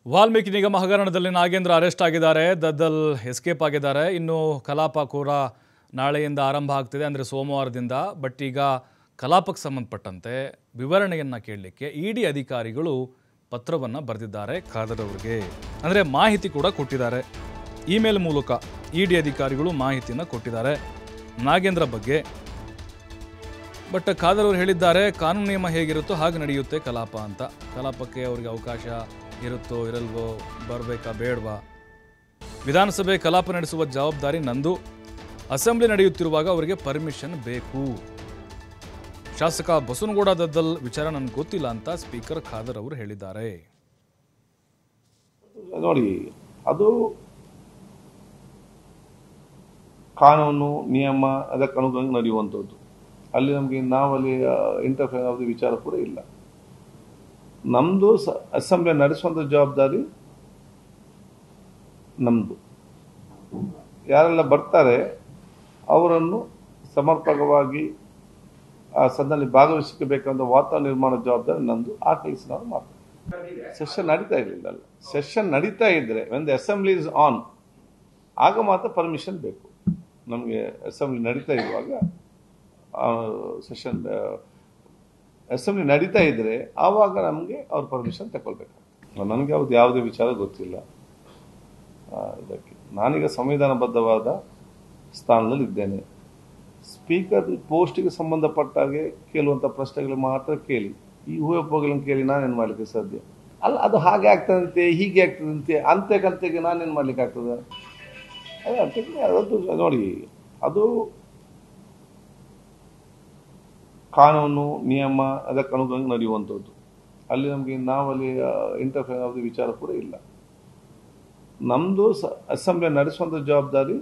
ವಾಲ್ಮೀಕಿ ನಿಗಮ ಹಗರಣದಲ್ಲಿ ನಾಗೇಂದ್ರ ಅರೆಸ್ಟ್ ಆಗಿದ್ದಾರೆ ದದ್ದಲ್ ಎಸ್ಕೇಪ್ ಆಗಿದ್ದಾರೆ ಇನ್ನು ಕಲಾಪ ಕೂಡ ನಾಳೆಯಿಂದ ಆರಂಭ ಆಗ್ತಿದೆ ಅಂದರೆ ಸೋಮವಾರದಿಂದ ಬಟ್ ಈಗ ಕಲಾಪಕ್ಕೆ ಸಂಬಂಧಪಟ್ಟಂತೆ ವಿವರಣೆಯನ್ನು ಕೇಳಲಿಕ್ಕೆ ಇಡಿ ಅಧಿಕಾರಿಗಳು ಪತ್ರವನ್ನು ಬರೆದಿದ್ದಾರೆ ಖಾದರ್ ಅವರಿಗೆ ಅಂದರೆ ಮಾಹಿತಿ ಕೂಡ ಕೊಟ್ಟಿದ್ದಾರೆ ಇಮೇಲ್ ಮೂಲಕ ಇಡಿ ಅಧಿಕಾರಿಗಳು ಮಾಹಿತಿಯನ್ನು ಕೊಟ್ಟಿದ್ದಾರೆ ನಾಗೇಂದ್ರ ಬಗ್ಗೆ ಬಟ್ ಖಾದರ್ ಅವರು ಹೇಳಿದ್ದಾರೆ ಕಾನೂನು ನಿಯಮ ಹೇಗಿರುತ್ತೋ ಹಾಗೆ ನಡೆಯುತ್ತೆ ಕಲಾಪ ಅಂತ ಕಲಾಪಕ್ಕೆ ಅವರಿಗೆ ಅವಕಾಶ ಇರುತ್ತೋ ಇರಲ್ವೋ ಬರಬೇಕಾ ಬೇಡವಾ ವಿಧಾನಸಭೆ ಕಲಾಪ ನಡೆಸುವ ಜವಾಬ್ದಾರಿ ನಂದು ಅಸೆಂಬ್ಲಿ ನಡೆಯುತ್ತಿರುವಾಗ ಅವರಿಗೆ ಪರ್ಮಿಷನ್ ಬೇಕು ಶಾಸಕ ಬಸವನಗೌಡ ದದ್ದಲ್ ವಿಚಾರ ನನಗೆ ಗೊತ್ತಿಲ್ಲ ಅಂತ ಸ್ಪೀಕರ್ ಖಾದರ್ ಅವರು ಹೇಳಿದ್ದಾರೆ ನೋಡಿ ಅದು ಕಾನೂನು ನಿಯಮ ಅದಕ್ಕೆ ಅನುಗುಣವಾಗಿ ನಡೆಯುವಂಥದ್ದು ಅಲ್ಲಿ ನಮಗೆ ನಾವಲ್ಲಿ ಇಂಟರ್ಫಿಯರ್ ಆದ ವಿಚಾರ ಕೂಡ ಇಲ್ಲ ನಮ್ಮದು ಸ ಅಸೆಂಬ್ಲಿ ನಡೆಸುವಂಥ ಜವಾಬ್ದಾರಿ ನಮ್ಮದು ಯಾರೆಲ್ಲ ಬರ್ತಾರೆ ಅವರನ್ನು ಸಮರ್ಪಕವಾಗಿ ಆ ಸದನಲ್ಲಿ ಭಾಗವಹಿಸಕ್ಕೆ ಬೇಕಾದ ವಾತಾವರಣ ನಿರ್ಮಾಣ ಜವಾಬ್ದಾರಿ ನಂದು ಆ ಕೆಲಸ ನಾವು ಮಾಡ್ತೀವಿ ಸೆಷನ್ ನಡೀತಾ ಇರಲಿಲ್ಲ ಅಲ್ಲ ಸೆಷನ್ ನಡೀತಾ ಇದ್ರೆ when the assembly is on ಆಗ ಮಾತ್ರ ಪರ್ಮಿಷನ್ ಬೇಕು ನಮಗೆ ಅಸೆಂಬ್ಲಿ ನಡೀತಾ ಇರುವಾಗ ಸೆಷನ್ ಅಸೆಂಬ್ಲಿ ನಡೀತಾ ಇದ್ರೆ ಆವಾಗ ನಮಗೆ ಅವ್ರ ಪರ್ಮಿಷನ್ ತಗೊಳ್ಬೇಕು ನನಗೆ ಅವ್ರದ್ದು ಯಾವುದೇ ವಿಚಾರ ಗೊತ್ತಿಲ್ಲ ಆ, ಇದಕ್ಕೆ ನಾನೀಗ ಸಂವಿಧಾನಬದ್ಧವಾದ ಸ್ಥಾನದಲ್ಲಿ ಇದ್ದೇನೆ ಸ್ಪೀಕರ್ ಪೋಸ್ಟಿಗೆ ಸಂಬಂಧಪಟ್ಟಾಗೆ ಕೇಳುವಂಥ ಪ್ರಶ್ನೆಗಳು ಮಾತ್ರ ಕೇಳಿ ಈ ಊಹೆಪೋಗಳನ್ನು ಕೇಳಿ ನಾನೇನು ಮಾಡಲಿಕ್ಕೆ ಸಾಧ್ಯ ಅಲ್ಲ ಅದು ಹಾಗೆ ಆಗ್ತದಂತೆ ಹೀಗೆ ಆಗ್ತದಂತೆ ಅಂತೆ ಕಂತೆಗೆ ನಾನೇನು ಮಾಡ್ಲಿಕ್ಕೆ ಆಗ್ತದ ಅದೇ ಅದಕ್ಕೆ ಅದು ನೋಡಿ ಅದು ಕಾನೂನು ನಿಯಮ ಅದಕ್ಕೆ ಅನುಗುಣವಾಗಿ ನಡೆಯುವಂಥದ್ದು ಅಲ್ಲಿ ನಮಗೆ ನಾವಲ್ಲಿ ಇಂಟರ್ಫಿಯರ್ ಆದ ವಿಚಾರ ಕೂಡ ಇಲ್ಲ ನಮ್ಮದು ಸ ಅಸೆಂಬ್ಲಿ ನಡೆಸುವಂಥ ಜವಾಬ್ದಾರಿ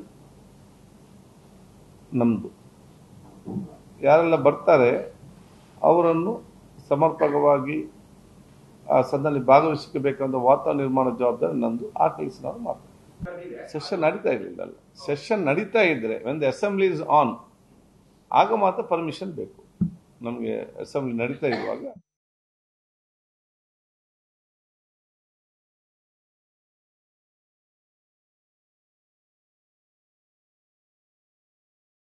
ನಮ್ಮದು ಯಾರೆಲ್ಲ ಬರ್ತಾರೆ ಅವರನ್ನು ಸಮರ್ಪಕವಾಗಿ ಆ ಸದನಲ್ಲಿ ಭಾಗವಹಿಸಕ್ಕೆ ಬೇಕಾದ ವಾತಾವರಣ ನಿರ್ಮಾಣ ಜವಾಬ್ದಾರಿ ನಂದು ಆ ಕೆಲಸ ನಾವು ಮಾಡ್ತೀವಿ ಸೆಷನ್ ನಡೀತಾ ಇರಲಿಲ್ಲ ಅಲ್ಲ ಸೆಷನ್ ನಡೀತಾ ಇದ್ರೆ when the assembly is on ಆಗ ಮಾತ್ರ ಪರ್ಮಿಷನ್ ಬೇಕು ನಮಗೆ ಅಸೆಂಬ್ಲಿ ನಡೀತಾ ಇರುವಾಗ